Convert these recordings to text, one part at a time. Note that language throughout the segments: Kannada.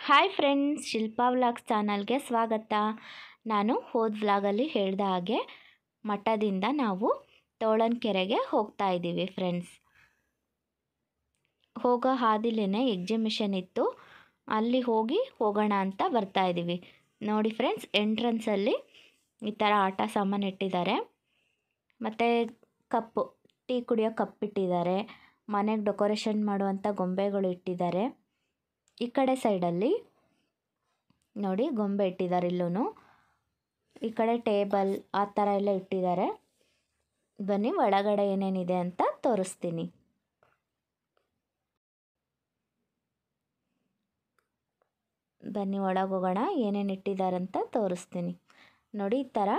ಹಾಯ್ ಫ್ರೆಂಡ್ಸ್ ಶಿಲ್ಪಾ ವ್ಲಾಗ್ಸ್ ಚಾನಲ್ಗೆ ಸ್ವಾಗತ ನಾನು ಹೋದ ವ್ಲಾಗಲ್ಲಿ ಹೇಳ್ದ ಹಾಗೆ ಮಠದಿಂದ ನಾವು ತೋಳನ್ಕೆರೆಗೆ ಹೋಗ್ತಾ ಇದ್ದೀವಿ ಫ್ರೆಂಡ್ಸ್ ಹೋಗೋ ಹಾದಿಲೇ ಎಕ್ಸಿಬಿಷನ್ ಇತ್ತು ಅಲ್ಲಿ ಹೋಗಿ ಹೋಗೋಣ ಅಂತ ಬರ್ತಾ ಇದ್ದೀವಿ ನೋಡಿ ಫ್ರೆಂಡ್ಸ್ ಎಂಟ್ರೆನ್ಸಲ್ಲಿ ಈ ಥರ ಆಟ ಸಾಮಾನು ಇಟ್ಟಿದ್ದಾರೆ ಮತ್ತು ಕಪ್ಪು ಟೀ ಕುಡಿಯೋ ಕಪ್ ಇಟ್ಟಿದ್ದಾರೆ ಮನೆಗೆ ಡೆಕೋರೇಷನ್ ಮಾಡುವಂಥ ಗೊಂಬೆಗಳು ಇಟ್ಟಿದ್ದಾರೆ ಈ ಕಡೆ ಸೈಡಲ್ಲಿ ನೋಡಿ ಗೊಂಬೆ ಇಟ್ಟಿದ್ದಾರೆ ಇಲ್ಲೂ ಈ ಕಡೆ ಟೇಬಲ್ ಆ ಥರ ಎಲ್ಲ ಇಟ್ಟಿದ್ದಾರೆ ಬನ್ನಿ ಒಳಗಡೆ ಏನೇನಿದೆ ಅಂತ ತೋರಿಸ್ತೀನಿ ಬನ್ನಿ ಒಳಗೆ ಹೋಗೋಣ ಏನೇನು ಇಟ್ಟಿದ್ದಾರೆ ಅಂತ ತೋರಿಸ್ತೀನಿ ನೋಡಿ ಈ ಥರ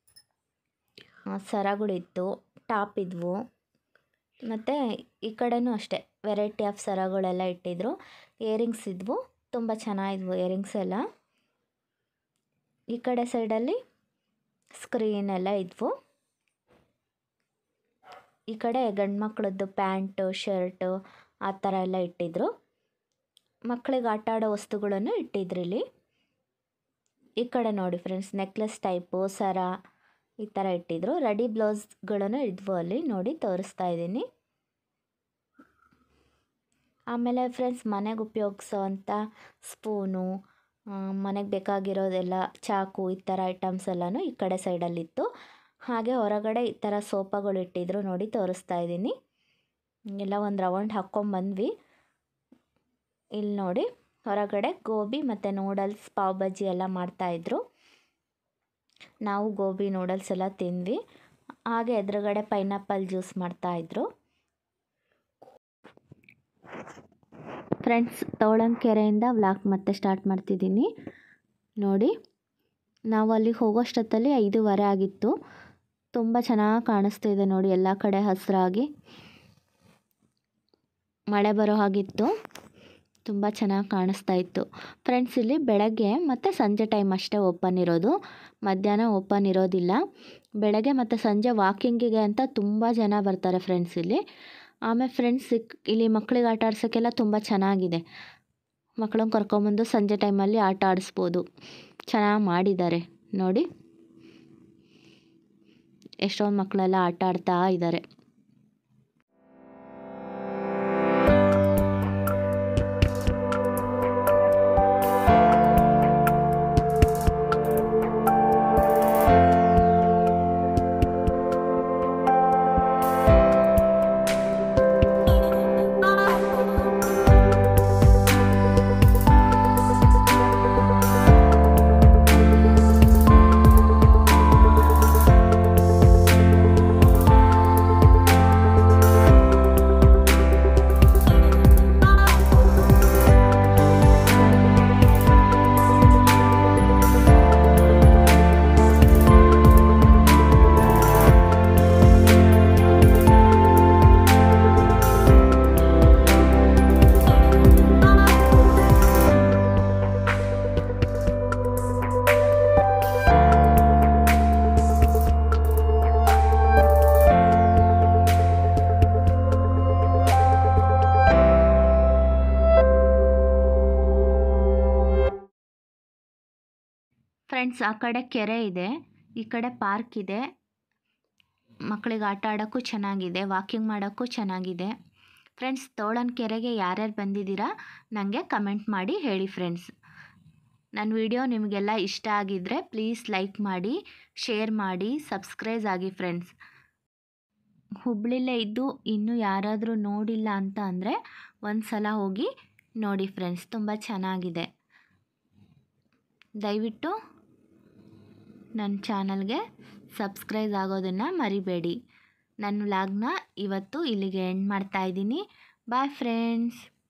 ಸರಗಳಿತ್ತು ಟಾಪ್ ಇದ್ವು ಮತ್ತು ಈ ಕಡೆನೂ ಅಷ್ಟೇ ವೆರೈಟಿ ಆಫ್ ಸರಗಳೆಲ್ಲ ಇಟ್ಟಿದ್ರು ಇಯರಿಂಗ್ಸ್ ಇದ್ವು ತುಂಬ ಚೆನ್ನಾಗಿದ್ವು ಇಯರಿಂಗ್ಸ್ ಎಲ್ಲ ಈ ಕಡೆ ಸೈಡಲ್ಲಿ ಸ್ಕ್ರೀನ್ ಎಲ್ಲ ಇದ್ವು ಈ ಕಡೆ ಗಂಡು ಮಕ್ಕಳದ್ದು ಪ್ಯಾಂಟು ಶರ್ಟು ಆ ಥರ ಎಲ್ಲ ಇಟ್ಟಿದ್ರು ಮಕ್ಕಳಿಗೆ ಆಟ ಆಡೋ ವಸ್ತುಗಳನ್ನು ಇಟ್ಟಿದ್ರು ಇಲ್ಲಿ ಈ ಕಡೆ ನೋಡಿ ಫ್ರೆಂಡ್ಸ್ ನೆಕ್ಲೆಸ್ ಟೈಪು ಸರ ಈ ಥರ ಇಟ್ಟಿದ್ರು ರೆಡಿ ಬ್ಲೌಸ್ಗಳನ್ನು ಇದ್ವು ಅಲ್ಲಿ ನೋಡಿ ತೋರಿಸ್ತಾ ಇದ್ದೀನಿ ಆಮೇಲೆ ಫ್ರೆಂಡ್ಸ್ ಮನೆಗೆ ಉಪಯೋಗಿಸೋ ಅಂಥ ಸ್ಪೂನು ಮನೆಗೆ ಬೇಕಾಗಿರೋದೆಲ್ಲ ಚಾಕು ಈ ಥರ ಐಟಮ್ಸ್ ಎಲ್ಲನೂ ಈ ಕಡೆ ಸೈಡಲ್ಲಿತ್ತು ಹಾಗೆ ಹೊರಗಡೆ ಈ ಥರ ಸೋಫಾಗಳು ಇಟ್ಟಿದ್ರು ನೋಡಿ ತೋರಿಸ್ತಾ ಇದ್ದೀನಿ ಎಲ್ಲ ಒಂದು ರೌಂಡ್ ಹಾಕ್ಕೊಂಬಂದ್ವಿ ಇಲ್ಲಿ ನೋಡಿ ಹೊರಗಡೆ ಗೋಬಿ ಮತ್ತು ನೂಡಲ್ಸ್ ಪಾವ್ ಬಜ್ಜಿ ಎಲ್ಲ ಮಾಡ್ತಾಯಿದ್ರು ನಾವು ಗೋಬಿ ನೂಡಲ್ಸ್ ಎಲ್ಲ ತಿಂದ್ವಿ ಹಾಗೆ ಎದುರುಗಡೆ ಪೈನಾಪಲ್ ಜ್ಯೂಸ್ ಮಾಡ್ತಾಯಿದ್ರು ಫ್ರೆಂಡ್ಸ್ ತೋಳಂಕೆರೆಯಿಂದ ವ್ಲಾಗ್ ಮತ್ತೆ ಸ್ಟಾರ್ಟ್ ಮಾಡ್ತಿದ್ದೀನಿ ನೋಡಿ ನಾವು ಅಲ್ಲಿಗೆ ಹೋಗೋಷ್ಟೊತ್ತಲ್ಲಿ ಐದೂವರೆ ಆಗಿತ್ತು ತುಂಬ ಚೆನ್ನಾಗಿ ಕಾಣಿಸ್ತಿದೆ ನೋಡಿ ಎಲ್ಲ ಕಡೆ ಹಸಿರಾಗಿ ಮಳೆ ಬರೋ ಹಾಗಿತ್ತು ತುಂಬ ಚೆನ್ನಾಗಿ ಕಾಣಿಸ್ತಾ ಇತ್ತು ಫ್ರೆಂಡ್ಸ್ ಇಲ್ಲಿ ಬೆಳಗ್ಗೆ ಮತ್ತು ಸಂಜೆ ಟೈಮ್ ಅಷ್ಟೇ ಓಪನ್ ಇರೋದು ಮಧ್ಯಾಹ್ನ ಓಪನ್ ಇರೋದಿಲ್ಲ ಬೆಳಗ್ಗೆ ಮತ್ತು ಸಂಜೆ ವಾಕಿಂಗಿಗೆ ಅಂತ ತುಂಬ ಜನ ಬರ್ತಾರೆ ಫ್ರೆಂಡ್ಸ್ ಇಲ್ಲಿ ಆಮೇಲೆ ಫ್ರೆಂಡ್ಸ್ ಇಲ್ಲಿ ಮಕ್ಕಳಿಗೆ ಆಟ ಆಡ್ಸೋಕ್ಕೆಲ್ಲ ತುಂಬ ಚೆನ್ನಾಗಿದೆ ಮಕ್ಕಳನ್ನ ಕರ್ಕೊಂಬಂದು ಸಂಜೆ ಟೈಮಲ್ಲಿ ಆಟ ಆಡಿಸ್ಬೋದು ಚೆನ್ನಾಗಿ ಮಾಡಿದ್ದಾರೆ ನೋಡಿ ಎಷ್ಟೊಂದು ಮಕ್ಕಳೆಲ್ಲ ಆಟ ಆಡ್ತಾ ಇದ್ದಾರೆ ಫ್ರೆಂಡ್ಸ್ ಆ ಕಡೆ ಕೆರೆ ಇದೆ ಈ ಕಡೆ ಪಾರ್ಕ್ ಇದೆ ಮಕ್ಕಳಿಗೆ ಆಟ ಆಡೋಕ್ಕೂ ಚೆನ್ನಾಗಿದೆ ವಾಕಿಂಗ್ ಮಾಡೋಕ್ಕೂ ಚೆನ್ನಾಗಿದೆ ಫ್ರೆಂಡ್ಸ್ ತೋಳನ್ ಕೆರೆಗೆ ಯಾರ್ಯಾರು ಬಂದಿದ್ದೀರಾ ನನಗೆ ಕಮೆಂಟ್ ಮಾಡಿ ಹೇಳಿ ಫ್ರೆಂಡ್ಸ್ ನನ್ನ ವಿಡಿಯೋ ನಿಮಗೆಲ್ಲ ಇಷ್ಟ ಆಗಿದ್ದರೆ ಪ್ಲೀಸ್ ಲೈಕ್ ಮಾಡಿ ಶೇರ್ ಮಾಡಿ ಸಬ್ಸ್ಕ್ರೈಬ್ ಆಗಿ ಫ್ರೆಂಡ್ಸ್ ಹುಬ್ಳಿಲೇ ಇದ್ದು ಇನ್ನೂ ಯಾರಾದರೂ ನೋಡಿಲ್ಲ ಅಂತ ಅಂದರೆ ಒಂದು ಸಲ ಹೋಗಿ ನೋಡಿ ಫ್ರೆಂಡ್ಸ್ ತುಂಬ ಚೆನ್ನಾಗಿದೆ ದಯವಿಟ್ಟು ನನ್ನ ಚಾನಲ್ಗೆ ಸಬ್ಸ್ಕ್ರೈಬ್ ಆಗೋದನ್ನು ಮರಿಬೇಡಿ ನನ್ನ ವ್ಲಾಗ್ನ ಇವತ್ತು ಇಲ್ಲಿಗೆ ಎಂಡ್ ಮಾಡ್ತಾಯಿದ್ದೀನಿ ಬಾಯ್ ಫ್ರೆಂಡ್ಸ್